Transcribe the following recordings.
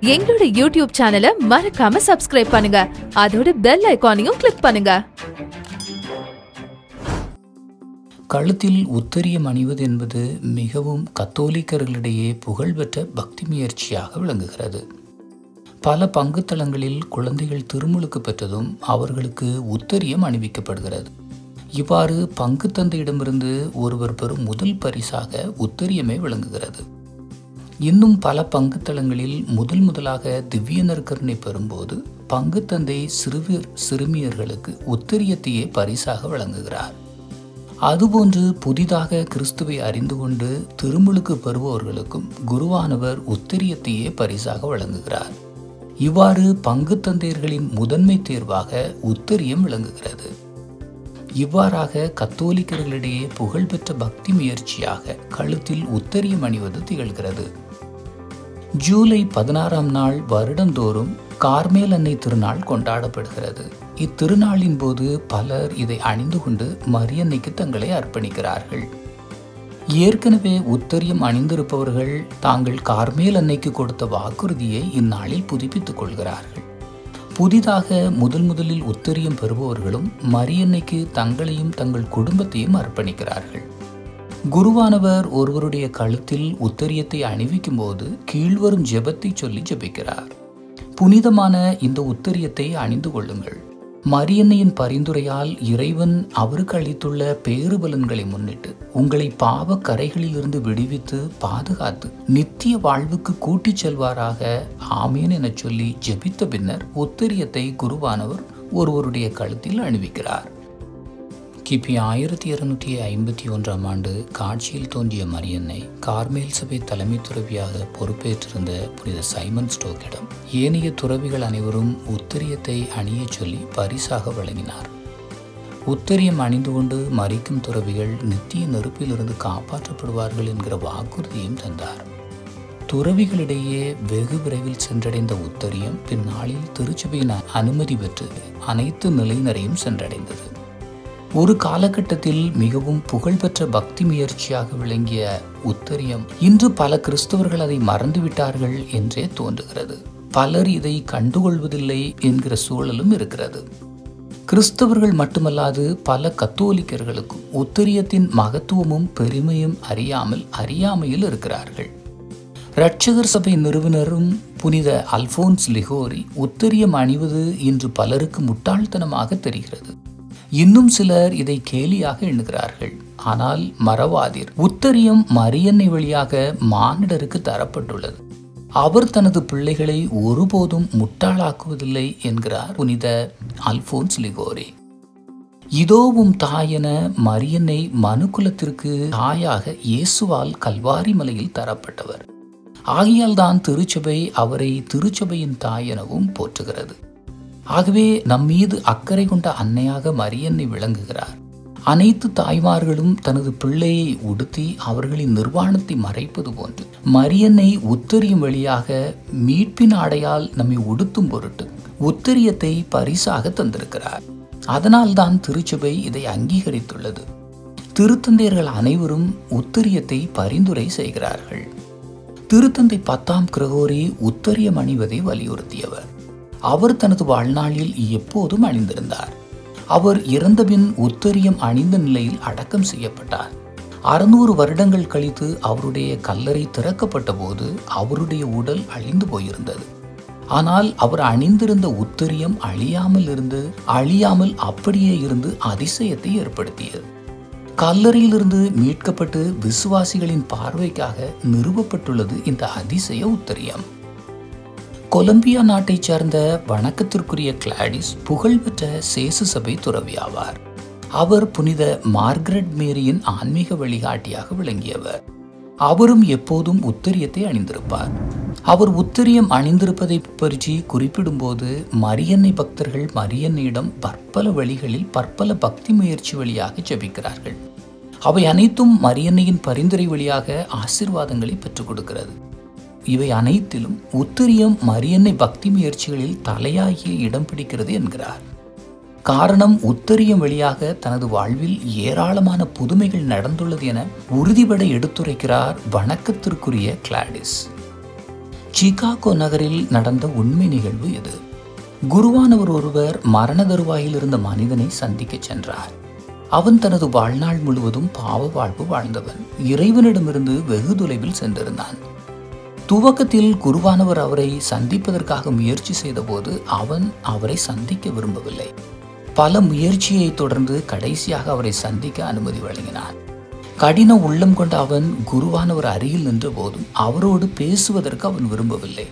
எங்களோட யூடியூப் சேனலை மறக்காம சப்ஸ்கிரைப் பண்ணுங்க அதோட பெல் ஐகானையும் கிளிக் பண்ணுங்க கழுத்தில் உத்தரியம் அணிவது என்பது மிகவும் கத்தோலிக்கர்களிடையே புகழ்பெற்ற பக்தி முயற்சியாக விளங்குகிறது பல பங்குத்தலங்களில் குழந்தைகள் திருமுழுக்கு பெற்றதும் அவர்களுக்கு உத்தரியம் அணிவிக்கப்படுகிறது இவ்வாறு பங்கு தந்தையிடமிருந்து ஒருவர் பெறும் முதல் பரிசாக உத்தரியமே விளங்குகிறது இன்னும் பல பங்குத்தலங்களில் முதல் முதலாக திவ்ய நற்கருணை பெறும்போது பங்குத்தந்தை சிறுவர் சிறுமியர்களுக்கு உத்தரியத்தையே பரிசாக வழங்குகிறார் அதுபோன்று புதிதாக கிறிஸ்துவை அறிந்து கொண்டு திருமுழுக்கு பெறுபவர்களுக்கும் குருவானவர் உத்தரியத்தையே பரிசாக வழங்குகிறார் இவ்வாறு பங்கு தந்தையர்களின் முதன்மை தேர்வாக உத்தரியம் விளங்குகிறது இவ்வாறாக கத்தோலிக்கர்களிடையே புகழ்பெற்ற பக்தி முயற்சியாக கழுத்தில் உத்தரியம் அணிவது திகழ்கிறது ஜூலை பதினாறாம் நாள் வருடந்தோறும் கார்மேல் அன்னை திருநாள் கொண்டாடப்படுகிறது இத்திருநாளின் போது பலர் இதை அணிந்து கொண்டு மரியன்னைக்கு தங்களை அர்ப்பணிக்கிறார்கள் ஏற்கனவே உத்தரியம் அணிந்திருப்பவர்கள் தாங்கள் கார்மேல் அன்னைக்கு கொடுத்த வாக்குறுதியை இந்நாளில் புதுப்பித்துக் கொள்கிறார்கள் புதிதாக முதல் முதலில் உத்தரியம் பெறுபவர்களும் மரியன்னைக்கு தங்களையும் தங்கள் குடும்பத்தையும் அர்ப்பணிக்கிறார்கள் குருவானவர் ஒருவருடைய கழுத்தில் உத்தரியத்தை அணிவிக்கும் போது கீழ்வரும் ஜெபத்தை சொல்லி ஜெபிக்கிறார் புனிதமான இந்த உத்தரியத்தை அணிந்து கொள்ளுங்கள் மரியன்னையின் பரிந்துரையால் இறைவன் அவருக்கு அளித்துள்ள பேறுபலன்களை முன்னிட்டு உங்களை பாவ கரைகளிலிருந்து விடுவித்து பாதுகாத்து நித்திய வாழ்வுக்கு கூட்டிச் செல்வாராக ஆமேன் என சொல்லி ஜெபித்த பின்னர் உத்தரியத்தை குருவானவர் ஒருவருடைய கழுத்தில் அணிவிக்கிறார் கிபி ஆயிரத்தி இருநூற்றி ஐம்பத்தி ஒன்றாம் ஆண்டு காட்சியில் தோன்றிய மரியன்னை கார்மேல் சபை தலைமை துறவியாக பொறுப்பேற்றிருந்த புனித சைமன் ஸ்டோக்கிடம் ஏனைய துறவிகள் அனைவரும் உத்தரியத்தை அணியச் சொல்லி பரிசாக வழங்கினார் உத்தரியம் அணிந்து கொண்டு மறிக்கும் துறவிகள் நித்திய நெருப்பிலிருந்து காப்பாற்றப்படுவார்கள் என்கிற வாக்குறுதியும் தந்தார் துறவிகளிடையே வெகு விரைவில் சென்றடைந்த உத்தரியம் பின்னாளில் திருச்சபையின் அனுமதி பெற்று அனைத்து நிலையினரையும் சென்றடைந்தது ஒரு காலகட்டத்தில் மிகவும் புகழ்பெற்ற பக்தி முயற்சியாக விளங்கிய உத்தரியம் இன்று பல கிறிஸ்தவர்கள் அதை மறந்துவிட்டார்கள் என்றே தோன்றுகிறது பலர் இதை கண்டுகொள்வதில்லை என்கிற சூழலும் இருக்கிறது கிறிஸ்தவர்கள் மட்டுமல்லாது பல கத்தோலிக்கர்களுக்கும் உத்தரியத்தின் மகத்துவமும் பெருமையும் அறியாமல் அறியாமையில் இருக்கிறார்கள் இரட்சகர் சபை நிறுவனரும் புனித அல்போன்ஸ் லிகோரி உத்தரியம் அணிவது இன்று பலருக்கு முட்டாள்தனமாக தெரிகிறது இன்னும் சிலர் இதை கேலியாக எண்ணுகிறார்கள் ஆனால் மறவாதீர் உத்தரியம் மரியன்னை வழியாக மானிடருக்கு தரப்பட்டுள்ளது அவர் தனது பிள்ளைகளை ஒருபோதும் முட்டாளாக்குவதில்லை என்கிறார் புனித அல்போன்ஸ் லிகோரே இதோவும் தாயென மரியன்னை மனுக்குலத்திற்கு தாயாக இயேசுவால் கல்வாரி மலையில் தரப்பட்டவர் ஆகையால் தான் திருச்சபை அவரை திருச்சபையின் தாய் எனவும் போற்றுகிறது ஆகவே நம் மீது அக்கறை கொண்ட அன்னையாக மரியன்னை விளங்குகிறார் அனைத்து தாய்மார்களும் தனது பிள்ளையை உடுத்தி அவர்களின் நிர்வாணத்தை மறைப்பது போன்று மரியன்னை உத்தரியும் வழியாக மீட்பின் ஆடையால் நம்மை உடுத்தும் பொருட்டு உத்தரியத்தை பரிசாக தந்திருக்கிறார் அதனால்தான் திருச்சபை இதை அங்கீகரித்துள்ளது திருத்தந்தையர்கள் அனைவரும் உத்தரியத்தை பரிந்துரை செய்கிறார்கள் திருத்தந்தை பத்தாம் கிரகோரி உத்தரியம் அணிவதை வலியுறுத்தியவர் அவர் தனது வாழ்நாளில் எப்போதும் அணிந்திருந்தார் அவர் இறந்தபின் உத்தரியம் அணிந்த நிலையில் அடக்கம் செய்யப்பட்டார் அறுநூறு வருடங்கள் கழித்து அவருடைய கல்லறை திறக்கப்பட்ட போது அவருடைய உடல் அழிந்து போயிருந்தது ஆனால் அவர் அணிந்திருந்த உத்தரியம் அழியாமல் இருந்து அழியாமல் அப்படியே இருந்து அதிசயத்தை ஏற்படுத்தியது கல்லறையிலிருந்து மீட்கப்பட்டு விசுவாசிகளின் பார்வைக்காக நிறுவப்பட்டுள்ளது இந்த அதிசய உத்தரியம் கொலம்பியா நாட்டைச் சார்ந்த வணக்கத்திற்குரிய கிளாடிஸ் புகழ்பெற்ற சேசு சபை துறவியாவார் அவர் புனித மார்கரெட் மேரியின் ஆன்மீக வழிகாட்டியாக விளங்கியவர் அவரும் எப்போதும் உத்தரியத்தை அணிந்திருப்பார் அவர் உத்தரியம் அணிந்திருப்பதை பற்றி குறிப்பிடும்போது மரியன்னை பக்தர்கள் மரியன்னையிடம் பற்பல வழிகளில் பற்பல பக்தி முயற்சி வழியாக ஜெபிக்கிறார்கள் அவை அனைத்தும் மரியன்னையின் பரிந்துரை வழியாக ஆசிர்வாதங்களை பெற்றுக் கொடுக்கிறது இவை அனைத்திலும் உத்தரியம் மரியன்னை பக்தி முயற்சிகளில் தலையாகிய இடம் பிடிக்கிறது என்கிறார் காரணம் உத்தரியம் வழியாக தனது வாழ்வில் ஏராளமான புதுமைகள் நடந்துள்ளது என உறுதிபட எடுத்துரைக்கிறார் வணக்கத்திற்குரிய கிளாடிஸ் சிகாகோ நகரில் நடந்த உண்மை நிகழ்வு இது குருவானவர் ஒருவர் மரண தருவாயில் இருந்த மனிதனை சந்திக்கச் சென்றார் அவன் தனது வாழ்நாள் முழுவதும் பாவ வாழ்வு வாழ்ந்தவன் இறைவனிடமிருந்து வெகு தொலைவில் சென்றிருந்தான் துவக்கத்தில் குருவானவர் அவரை சந்திப்பதற்காக முயற்சி செய்தபோது அவன் அவரை சந்திக்க விரும்பவில்லை பல முயற்சியை தொடர்ந்து கடைசியாக அவரை சந்திக்க அனுமதி வழங்கினான் கடின உள்ளம் கொண்ட அவன் குருவானவர் அருகில் நின்ற போதும் அவரோடு பேசுவதற்கு அவன் விரும்பவில்லை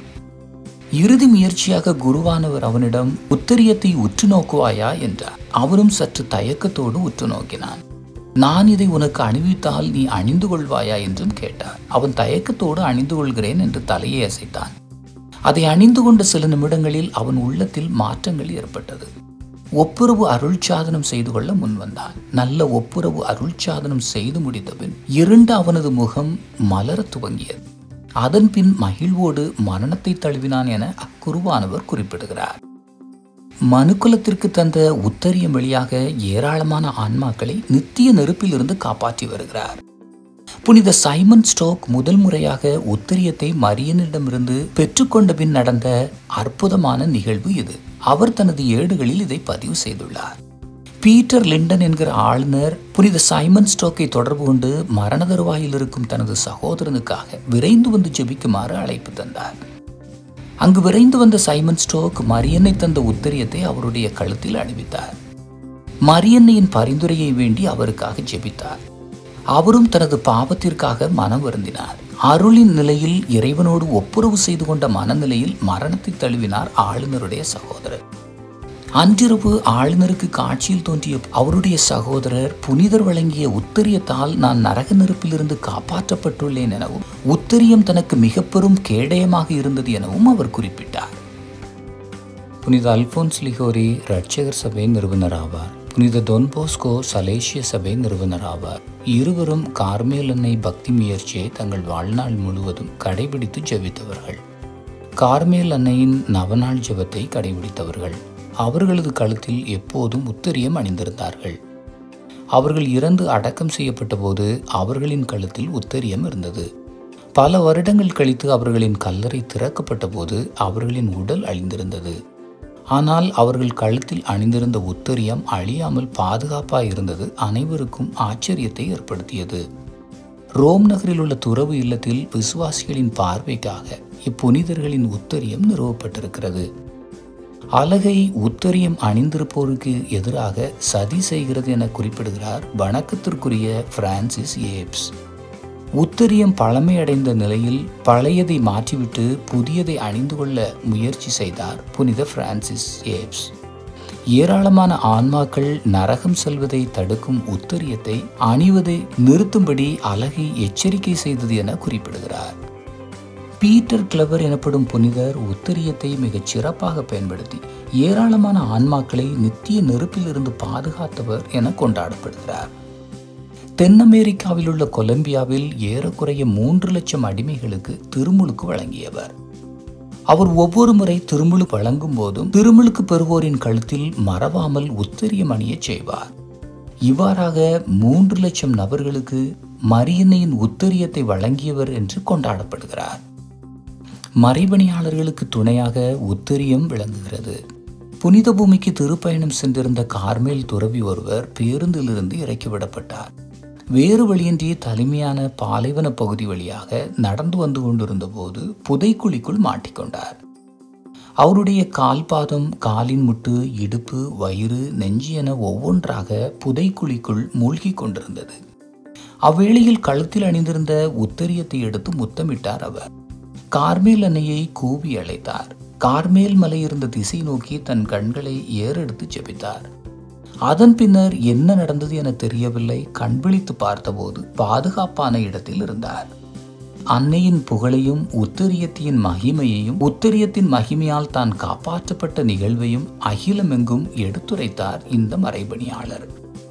இறுதி முயற்சியாக குருவானவர் அவனிடம் உத்தரியத்தை உற்று நோக்குவாயா என்றார் அவரும் சற்று தயக்கத்தோடு உற்று நோக்கினான் நான் இதை உனக்கு அணிவித்தால் நீ அணிந்து கொள்வாயா என்றும் கேட்டார் அவன் தயக்கத்தோடு அணிந்து கொள்கிறேன் என்று தலையை அசைத்தான் அதை அணிந்து கொண்ட சில நிமிடங்களில் அவன் உள்ளத்தில் மாற்றங்கள் ஏற்பட்டது ஒப்புரவு அருள்சாதனம் செய்து கொள்ள முன்வந்தான் நல்ல ஒப்புரவு அருள்சாதனம் செய்து முடித்தபின் இருண்ட அவனது முகம் மலரத் துவங்கியது அதன் பின் மகிழ்வோடு மரணத்தை தழுவினான் என அக்குருவானவர் குறிப்பிடுகிறார் மனுக்குலத்திற்கு தந்த உத்தரியம் வழியாக ஏராளமான ஆன்மாக்களை நித்திய நெருப்பிலிருந்து காப்பாற்றி வருகிறார் புனித சைமன் ஸ்டோக் முதல் முறையாக உத்தரியத்தை மரியனிடமிருந்து பெற்றுக்கொண்ட பின் நடந்த அற்புதமான நிகழ்வு இது அவர் தனது ஏடுகளில் இதை பதிவு செய்துள்ளார் பீட்டர் லிண்டன் என்கிற ஆளுநர் புனித சைமன் ஸ்டோக்கை தொடர்பு கொண்டு மரண தருவாயில் இருக்கும் தனது சகோதரனுக்காக விரைந்து வந்து ஜெபிக்குமாறு அழைப்பு தந்தார் அங்கு விரைந்து வந்த சைமன் ஸ்டோக் மரியன்னை தந்த உத்தரியத்தை அவருடைய கழுத்தில் அணிவித்தார் மரியன்னையின் பரிந்துரையை வேண்டி அவருக்காக ஜெபித்தார் அவரும் தனது பாவத்திற்காக மனம் வருந்தினார் அருளின் நிலையில் இறைவனோடு ஒப்புரவு செய்து கொண்ட மனநிலையில் மரணத்தை தழுவினார் ஆளுநருடைய சகோதரர் அன்றிரவு ஆளுநருக்கு காட்சியில் தோன்றிய அவருடைய சகோதரர் புனிதர் வழங்கிய உத்தரியத்தால் நான் நரக நெருப்பிலிருந்து காப்பாற்றப்பட்டுள்ளேன் எனவும் உத்தரியம் தனக்கு மிக பெரும் கேடயமாக இருந்தது எனவும் அவர் குறிப்பிட்டார் புனித அல்போன்ஸ் லிகோரி ரட்சகர் சபை நிறுவனர் ஆவார் புனித டொன் போஸ்கோ சலேசிய சபை நிறுவனர் ஆவார் இருவரும் கார்மேல் அன்னை பக்தி முயற்சியை தங்கள் வாழ்நாள் முழுவதும் கடைபிடித்து ஜெபித்தவர்கள் கார்மேல் அன்னையின் நவநாள் ஜெபத்தை கடைபிடித்தவர்கள் அவர்களது கழுத்தில் எப்போதும் உத்தரியம் அணிந்திருந்தார்கள் அவர்கள் இறந்து அடக்கம் செய்யப்பட்ட போது அவர்களின் கழுத்தில் உத்தரியம் இருந்தது பல வருடங்கள் கழித்து அவர்களின் கல்லறை திறக்கப்பட்ட போது அவர்களின் உடல் அழிந்திருந்தது ஆனால் அவர்கள் கழுத்தில் அணிந்திருந்த உத்தரியம் அழியாமல் பாதுகாப்பாக இருந்தது அனைவருக்கும் ஆச்சரியத்தை ஏற்படுத்தியது ரோம் நகரில் உள்ள துறவு இல்லத்தில் விசுவாசிகளின் பார்வைக்காக இப்புனிதர்களின் உத்தரியம் நிறுவப்பட்டிருக்கிறது அலகை உத்தரியம் அணிந்திருப்போருக்கு எதிராக சதி செய்கிறது என குறிப்பிடுகிறார் வணக்கத்திற்குரிய பிரான்சிஸ் ஏப்ஸ் உத்தரியம் பழமையடைந்த நிலையில் பழையதை மாற்றிவிட்டு புதியதை அணிந்து கொள்ள முயற்சி செய்தார் புனித பிரான்சிஸ் ஏப்ஸ் ஏராளமான ஆன்மாக்கள் நரகம் செல்வதை தடுக்கும் உத்தரியத்தை அணிவதை நிறுத்தும்படி அலகை எச்சரிக்கை செய்தது என குறிப்பிடுகிறார் பீட்டர் கிளவர் எனப்படும் புனிதர் உத்தரியத்தை மிகச் சிறப்பாக பயன்படுத்தி ஏராளமான ஆன்மாக்களை நித்திய நெருப்பிலிருந்து பாதுகாத்தவர் என கொண்டாடப்படுகிறார் தென் அமெரிக்காவில் உள்ள கொலம்பியாவில் ஏறக்குறைய மூன்று லட்சம் அடிமைகளுக்கு திருமுழுக்கு வழங்கியவர் அவர் ஒவ்வொரு முறை திருமுழு வழங்கும் போதும் திருமுழுக்கு பெறுவோரின் கழுத்தில் மறவாமல் உத்தரியம் அணியச் செய்வார் இவ்வாறாக மூன்று லட்சம் நபர்களுக்கு மரியன்னையின் உத்தரியத்தை வழங்கியவர் என்று கொண்டாடப்படுகிறார் மறைபணியாளர்களுக்கு துணையாக உத்தரியம் விளங்குகிறது புனித பூமிக்கு திருப்பயணம் சென்றிருந்த கார்மேல் துறவி ஒருவர் பேருந்திலிருந்து இறக்கிவிடப்பட்டார் வேறு வழியின்றி தலைமையான பாலைவன பகுதி வழியாக நடந்து வந்து கொண்டிருந்த போது புதைக்குழிக்குள் மாட்டிக்கொண்டார் அவருடைய கால்பாதம் காலின் முட்டு இடுப்பு வயிறு நெஞ்சு என ஒவ்வொன்றாக புதைக்குழிக்குள் மூழ்கி கொண்டிருந்தது அவ்வேளையில் கழுத்தில் அணிந்திருந்த உத்தரியத்தை எடுத்து முத்தமிட்டார் அவர் கார்மேல் அன்னையை கூவி அழைத்தார் கார்மேல் மலை இருந்த திசை நோக்கி தன் கண்களை ஏறெடுத்து ஜெபித்தார் அதன் பின்னர் என்ன நடந்தது என தெரியவில்லை கண்விழித்து பார்த்தபோது பாதுகாப்பான இடத்தில் இருந்தார் அன்னையின் புகழையும் உத்தரியத்தின் மகிமையையும் உத்தரியத்தின் மகிமையால் தான் காப்பாற்றப்பட்ட நிகழ்வையும் அகிலமெங்கும் எடுத்துரைத்தார் இந்த மறைபணியாளர்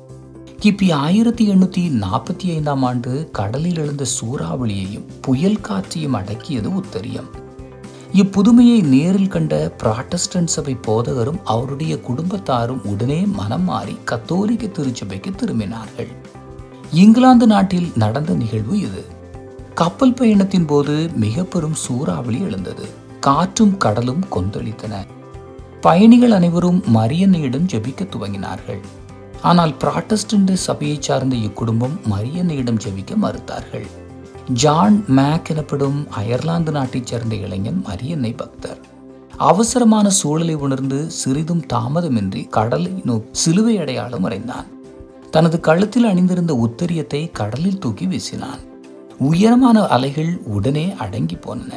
கிபி ஆயிரத்தி எண்ணூத்தி நாற்பத்தி ஐந்தாம் ஆண்டு கடலில் எழுந்த சூறாவளியையும் புயல் காற்றையும் அடக்கியது உத்தரியம் இப்புதுமையை நேரில் கண்ட பிராட்டஸ்டன்ட் சபை போதகரும் அவருடைய குடும்பத்தாரும் உடனே மனம் மாறி கத்தோலிக்க திருச்சபைக்கு திரும்பினார்கள் இங்கிலாந்து நாட்டில் நடந்த நிகழ்வு இது கப்பல் பயணத்தின் போது மிக பெரும் சூறாவளி எழுந்தது காற்றும் கடலும் கொந்தளித்தன பயணிகள் அனைவரும் மரியன்னையிடம் ஜெபிக்க துவங்கினார்கள் ஆனால் பிராட்டஸ்டன்ட் சபையை சார்ந்த இக்குடும்பம் மரியன்னையிடம் ஜெபிக்க மறுத்தார்கள் ஜான் மேக் எனப்படும் அயர்லாந்து நாட்டைச் சேர்ந்த இளைஞன் மரியன்னை பக்தர் அவசரமான சூழலை உணர்ந்து சிறிதும் தாமதமின்றி கடலை நோக்கி சிலுவை அடையாளம் வரைந்தான் தனது கழுத்தில் அணிந்திருந்த உத்தரியத்தை கடலில் தூக்கி வீசினான் உயரமான அலைகள் உடனே அடங்கி போனன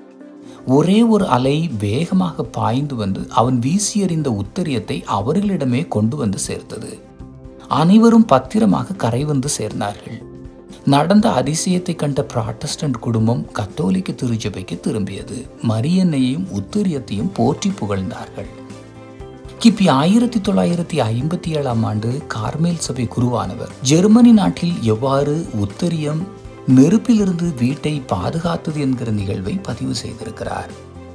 ஒரே ஒரு அலை வேகமாக பாய்ந்து வந்து அவன் வீசி எறிந்த உத்தரியத்தை அவர்களிடமே கொண்டு வந்து சேர்த்தது அனைவரும் பத்திரமாக கரை வந்து சேர்ந்தார்கள் நடந்த அதிசயத்தை கண்ட பிராட்டஸ்டன்ட் குடும்பம் கத்தோலிக்க திருச்சபைக்கு திரும்பியது மரியன்னையும் உத்தரியத்தையும் போற்றி புகழ்ந்தார்கள் கிபி ஆயிரத்தி தொள்ளாயிரத்தி ஐம்பத்தி ஏழாம் ஆண்டு கார்மேல் சபை குருவானவர் ஜெர்மனி நாட்டில் எவ்வாறு உத்தரியம் நெருப்பிலிருந்து வீட்டை பாதுகாத்தது என்கிற நிகழ்வை பதிவு செய்திருக்கிறார்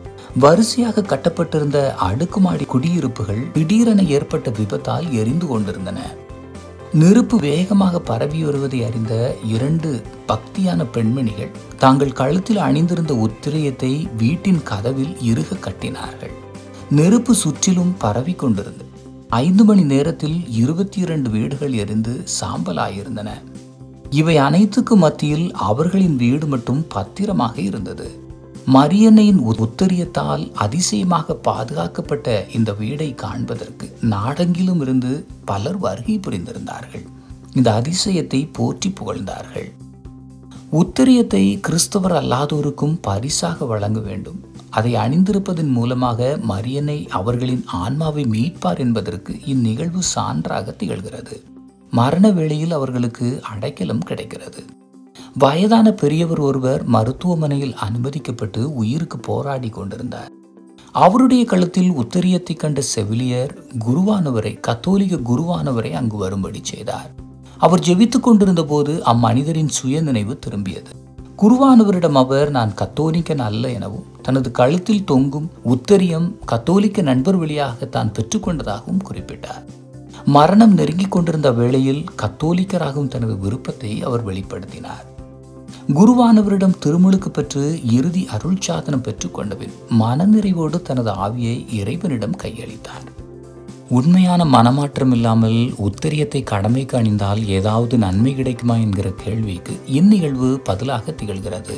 வரிசையாக கட்டப்பட்டிருந்த அடுக்குமாடி குடியிருப்புகள் திடீரென ஏற்பட்ட விபத்தால் எரிந்து கொண்டிருந்தன நெருப்பு வேகமாக பரவி வருவதை அறிந்த இரண்டு பக்தியான பெண்மணிகள் தாங்கள் கழுத்தில் அணிந்திருந்த உத்திரயத்தை வீட்டின் கதவில் இறுக கட்டினார்கள் நெருப்பு சுற்றிலும் பரவி கொண்டிருந்தது ஐந்து மணி நேரத்தில் இருபத்தி இரண்டு வீடுகள் எரிந்து சாம்பலாயிருந்தன இவை அனைத்துக்கும் மத்தியில் அவர்களின் வீடு மட்டும் பத்திரமாக இருந்தது மரியன்னையின் உத்தரியத்தால் அதிசயமாக பாதுகாக்கப்பட்ட இந்த வீடை காண்பதற்கு நாடெங்கிலும் இருந்து பலர் வருகை புரிந்திருந்தார்கள் இந்த அதிசயத்தை போற்றி புகழ்ந்தார்கள் உத்தரியத்தை கிறிஸ்தவர் அல்லாதோருக்கும் பரிசாக வழங்க வேண்டும் அதை அணிந்திருப்பதன் மூலமாக மரியனை அவர்களின் ஆன்மாவை மீட்பார் என்பதற்கு இந்நிகழ்வு சான்றாக திகழ்கிறது மரண வேளையில் அவர்களுக்கு அடைக்கலம் கிடைக்கிறது வயதான பெரியவர் ஒருவர் மருத்துவமனையில் அனுமதிக்கப்பட்டு உயிருக்கு போராடி கொண்டிருந்தார் அவருடைய கழுத்தில் உத்தரியத்தை கண்ட செவிலியர் குருவானவரை கத்தோலிக்க குருவானவரை அங்கு வரும்படி செய்தார் அவர் ஜெபித்துக் கொண்டிருந்த போது அம்மனிதரின் சுய நினைவு திரும்பியது குருவானவரிடம் அவர் நான் கத்தோலிக்கன் அல்ல எனவும் தனது கழுத்தில் தொங்கும் உத்தரியம் கத்தோலிக்க நண்பர் வழியாக தான் பெற்றுக்கொண்டதாகவும் குறிப்பிட்டார் மரணம் நெருங்கிக் கொண்டிருந்த வேளையில் கத்தோலிக்கராகும் தனது விருப்பத்தை அவர் வெளிப்படுத்தினார் குருவானவரிடம் திருமுழுக்கு பெற்று இறுதி அருள் சாதனம் பெற்றுக்கொண்டபின் மனநிறைவோடு தனது ஆவியை இறைவனிடம் கையளித்தார் உண்மையான மனமாற்றம் இல்லாமல் உத்தரியத்தை கடமைக்கு அணிந்தால் ஏதாவது நன்மை கிடைக்குமா என்கிற கேள்விக்கு இந்நிகழ்வு பதிலாக திகழ்கிறது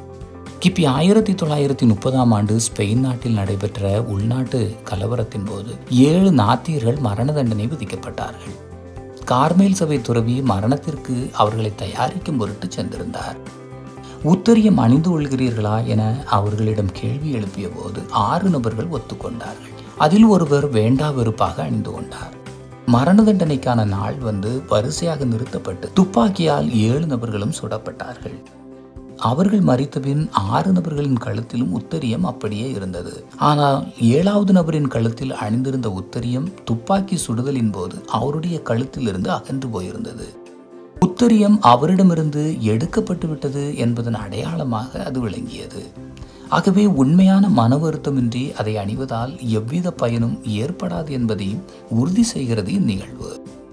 கிபி ஆயிரத்தி தொள்ளாயிரத்தி முப்பதாம் ஆண்டு ஸ்பெயின் நாட்டில் நடைபெற்ற உள்நாட்டு கலவரத்தின் போது ஏழு நாத்தியர்கள் மரண தண்டனை விதிக்கப்பட்டார்கள் கார்மேல் சபை துறவி மரணத்திற்கு அவர்களை தயாரிக்கும் பொருட்டு சென்றிருந்தார் உத்தரியம் அணிந்து கொள்கிறீர்களா என அவர்களிடம் கேள்வி எழுப்பிய போது ஆறு நபர்கள் ஒத்துக்கொண்டார்கள் அதில் ஒருவர் வேண்டா வெறுப்பாக அணிந்து கொண்டார் மரண தண்டனைக்கான நாள் வந்து வரிசையாக நிறுத்தப்பட்டு துப்பாக்கியால் ஏழு நபர்களும் சுடப்பட்டார்கள் அவர்கள் மறித்தபின் ஆறு நபர்களின் கழுத்திலும் உத்தரியம் அப்படியே இருந்தது ஆனால் ஏழாவது நபரின் கழுத்தில் அணிந்திருந்த உத்தரியம் துப்பாக்கி சுடுதலின் போது அவருடைய கழுத்திலிருந்து அகன்று போயிருந்தது உத்தரியம் அவரிடமிருந்து எடுக்கப்பட்டு விட்டது என்பதன் அடையாளமாக அது விளங்கியது ஆகவே உண்மையான மன வருத்தமின்றி அதை அணிவதால் எவ்வித பயனும் ஏற்படாது என்பதையும் உறுதி செய்கிறது இந்நிகழ்வு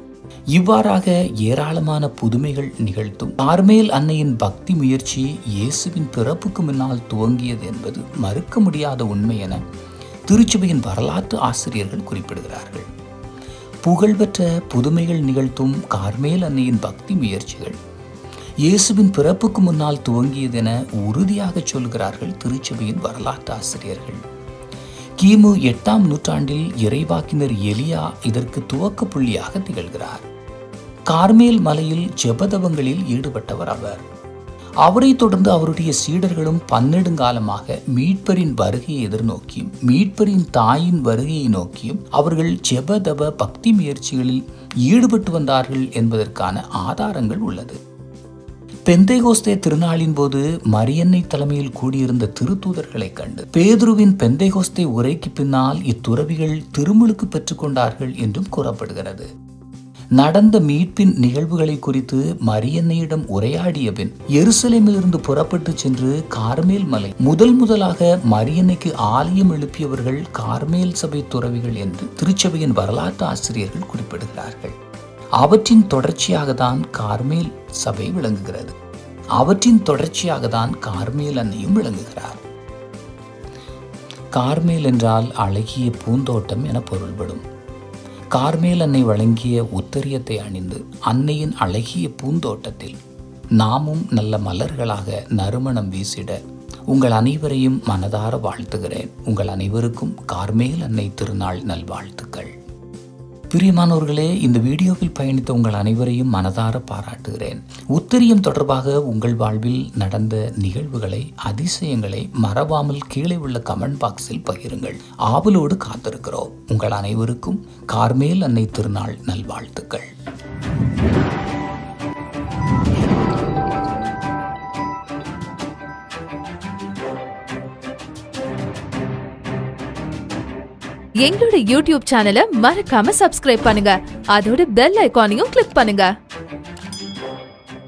இவ்வாறாக ஏராளமான புதுமைகள் நிகழ்த்தும் கார்மேல் அன்னையின் பக்தி முயற்சி இயேசுவின் பிறப்புக்கு முன்னால் துவங்கியது என்பது மறுக்க முடியாத உண்மை என திருச்சபையின் வரலாற்று ஆசிரியர்கள் குறிப்பிடுகிறார்கள் புகழ்பெற்ற புதுமைகள் நிகழ்த்தும் கார்மேல் அன்னையின் பக்தி முயற்சிகள் இயேசுவின் பிறப்புக்கு முன்னால் துவங்கியது என உறுதியாக சொல்கிறார்கள் திருச்சபையின் வரலாற்று ஆசிரியர்கள் கிமு எட்டாம் நூற்றாண்டில் இறைவாக்கினர் எலியா இதற்கு துவக்க புள்ளியாக திகழ்கிறார் கார்மேல் மலையில் ஜெபதவங்களில் ஈடுபட்டவர் அவர் அவரை தொடர்ந்து அவருடைய சீடர்களும் பன்னெடுங்காலமாக மீட்பரின் வருகையை எதிர்நோக்கியும் மீட்பரின் தாயின் வருகையை நோக்கியும் அவர்கள் ஜெபதப பக்தி முயற்சிகளில் ஈடுபட்டு வந்தார்கள் என்பதற்கான ஆதாரங்கள் உள்ளது பெந்தைகோஸ்தே திருநாளின் போது மரியன்னை தலைமையில் கூடியிருந்த திருத்தூதர்களைக் கண்டு பேதுருவின் பெந்தைகோஸ்தே உரைக்கு பின்னால் இத்துறவிகள் திருமுழுக்கு பெற்றுக்கொண்டார்கள் என்றும் கூறப்படுகிறது நடந்த மீட்பின் நிகழ்வுகளை குறித்து மரியன்னையிடம் உரையாடிய பின் எருசலேமிலிருந்து புறப்பட்டு சென்று கார்மேல் மலை முதல் முதலாக மரியன்னைக்கு ஆலயம் எழுப்பியவர்கள் கார்மேல் சபை துறவிகள் என்று திருச்சபையின் வரலாற்று ஆசிரியர்கள் குறிப்பிடுகிறார்கள் அவற்றின் தொடர்ச்சியாக தான் கார்மேல் சபை விளங்குகிறது அவற்றின் தொடர்ச்சியாக தான் கார்மேல் அன்னையும் விளங்குகிறார் கார்மேல் என்றால் அழகிய பூந்தோட்டம் என பொருள்படும் கார்மேல் அன்னை வழங்கிய உத்தரியத்தை அணிந்து அன்னையின் அழகிய பூந்தோட்டத்தில் நாமும் நல்ல மலர்களாக நறுமணம் வீசிட உங்கள் அனைவரையும் மனதார வாழ்த்துகிறேன் உங்கள் அனைவருக்கும் கார்மேல் அன்னை திருநாள் நல்வாழ்த்துக்கள் பிரியமானவர்களே இந்த வீடியோவில் பயணித்த உங்கள் அனைவரையும் மனதார பாராட்டுகிறேன் உத்தரியம் தொடர்பாக உங்கள் வாழ்வில் நடந்த நிகழ்வுகளை அதிசயங்களை மறவாமல் கீழே உள்ள கமெண்ட் பாக்ஸில் பகிருங்கள் ஆவலோடு காத்திருக்கிறோம் உங்கள் அனைவருக்கும் கார்மேல் அன்னை திருநாள் நல்வாழ்த்துக்கள் எங்களோட யூடியூப் சேனலை மறக்காம சப்ஸ்கிரைப் பண்ணுங்க அதோட பெல் ஐகானையும் கிளிக் பண்ணுங்க